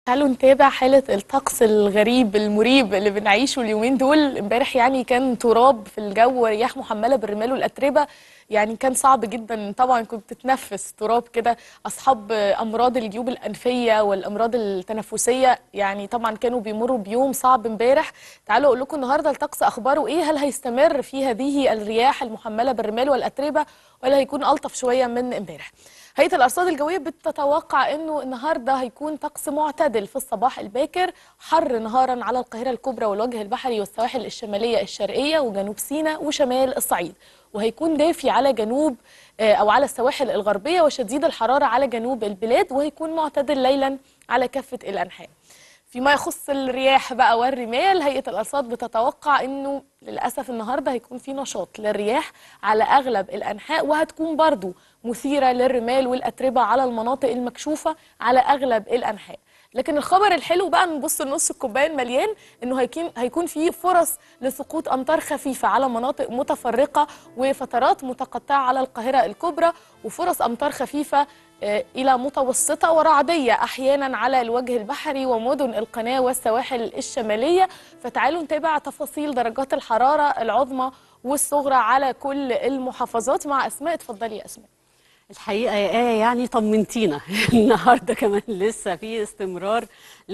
تعالوا نتابع حالة الطقس الغريب المريب اللي بنعيشه اليومين دول امبارح يعني كان تراب في الجو ورياح محملة بالرمال والأتربة يعني كان صعب جدا طبعا كنت تتنفس تراب كده أصحاب أمراض الجيوب الأنفية والأمراض التنفسية يعني طبعا كانوا بيمروا بيوم صعب امبارح تعالوا أقول لكم النهاردة الطقس أخباره إيه هل هيستمر في هذه الرياح المحملة بالرمال والأتربة ولا هيكون ألطف شوية من امبارح هيئة الأرصاد الجوية بتتوقع أنه النهاردة هيكون طقس معتدل في الصباح الباكر حر نهارا على القاهرة الكبرى والوجه البحري والسواحل الشمالية الشرقية وجنوب سيناء وشمال الصعيد وهيكون دافي على جنوب أو على السواحل الغربية وشديد الحرارة على جنوب البلاد وهيكون معتدل ليلا على كافة الأنحاء فيما يخص الرياح بقى والرمال هيئة الأرصاد بتتوقع أنه للأسف النهاردة هيكون في نشاط للرياح على أغلب الأنحاء وهتكون برضو مثيرة للرمال والأتربة على المناطق المكشوفة على أغلب الأنحاء لكن الخبر الحلو بقى نبص لنص الكوبايه المليان انه هيكون هيكون في فرص لسقوط امطار خفيفه على مناطق متفرقه وفترات متقطعه على القاهره الكبرى وفرص امطار خفيفه الى متوسطه ورعديه احيانا على الوجه البحري ومدن القناه والسواحل الشماليه فتعالوا نتابع تفاصيل درجات الحراره العظمى والصغرى على كل المحافظات مع اسماء اتفضلي يا اسماء الحقيقه يا ايه يعني طمنتينا النهارده كمان لسه في استمرار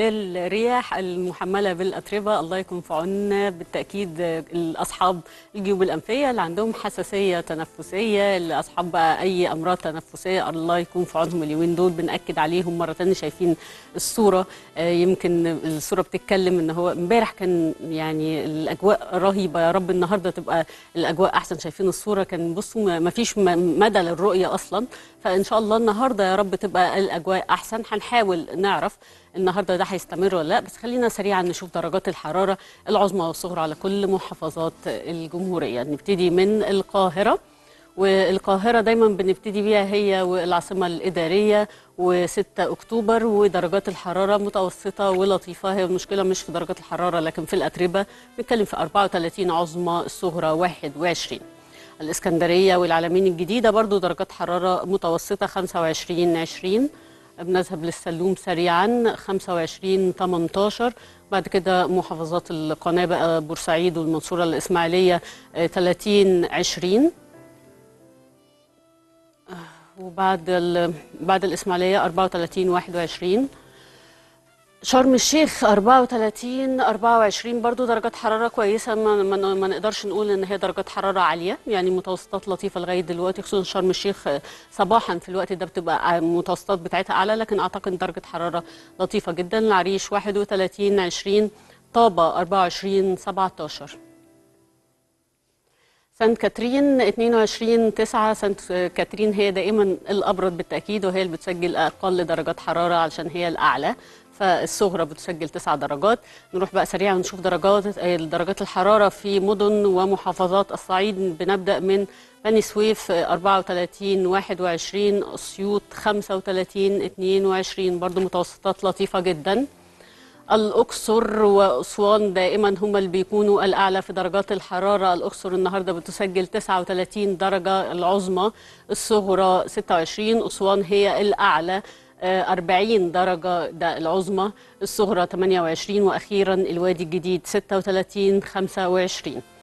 للرياح المحمله بالاتربه الله يكون في عوننا بالتاكيد الاصحاب الجيوب الانفيه اللي عندهم حساسيه تنفسيه اللي اصحاب بقى اي امراض تنفسيه الله يكون في عونهم اليومين دول بناكد عليهم مره ثانيه شايفين الصوره يمكن الصوره بتتكلم ان هو امبارح كان يعني الاجواء رهيبه يا رب النهارده تبقى الاجواء احسن شايفين الصوره كان بصوا ما فيش مدى للرؤيه اصلا فان شاء الله النهارده يا رب تبقى الاجواء احسن هنحاول نعرف النهارده ده هيستمر ولا لا بس خلينا سريعا نشوف درجات الحراره العظمى والصغرى على كل محافظات الجمهوريه نبتدي من القاهره والقاهرة دايما بنبتدي بيها هي والعاصمة الإدارية و6 أكتوبر ودرجات الحرارة متوسطة ولطيفة هي المشكلة مش في درجات الحرارة لكن في الأتربة بنتكلم في 34 عظمى الصغرى 21 الإسكندرية والعلمين الجديدة برضو درجات حرارة متوسطة 25 20 بنذهب للسلوم سريعا 25 18 بعد كده محافظات القناة بقى بورسعيد والمنصورة الإسماعيلية 30 20 وبعد بعد الإسماعيلية 34 21 شرم الشيخ 34 24 برضو درجات حرارة كويسة ما, ما, ما نقدرش نقول ان هي درجات حرارة عالية يعني متوسطات لطيفة لغاية دلوقتي خصوصا شرم الشيخ صباحا في الوقت ده بتبقى المتوسطات بتاعتها اعلى لكن اعتقد درجة حرارة لطيفة جدا العريش 31 20 طابة 24 17 سانت كاترين 22 9 سانت كاترين هي دائما الابرد بالتاكيد وهي اللي بتسجل اقل درجات حراره علشان هي الاعلى فالصغرى بتسجل 9 درجات نروح بقى سريعا نشوف درجات درجات الحراره في مدن ومحافظات الصعيد بنبدا من بني سويف 34 21 اسيوط 35 22 برضو متوسطات لطيفه جدا الأقصر وأسوان دائما هم اللي بيكونوا الأعلى في درجات الحرارة الأقصر النهاردة بتسجل 39 درجة العظمى الصغرى 26 أسوان هي الأعلى 40 درجة ده العظمى الصغرى 28 وأخيرا الوادي الجديد 36 25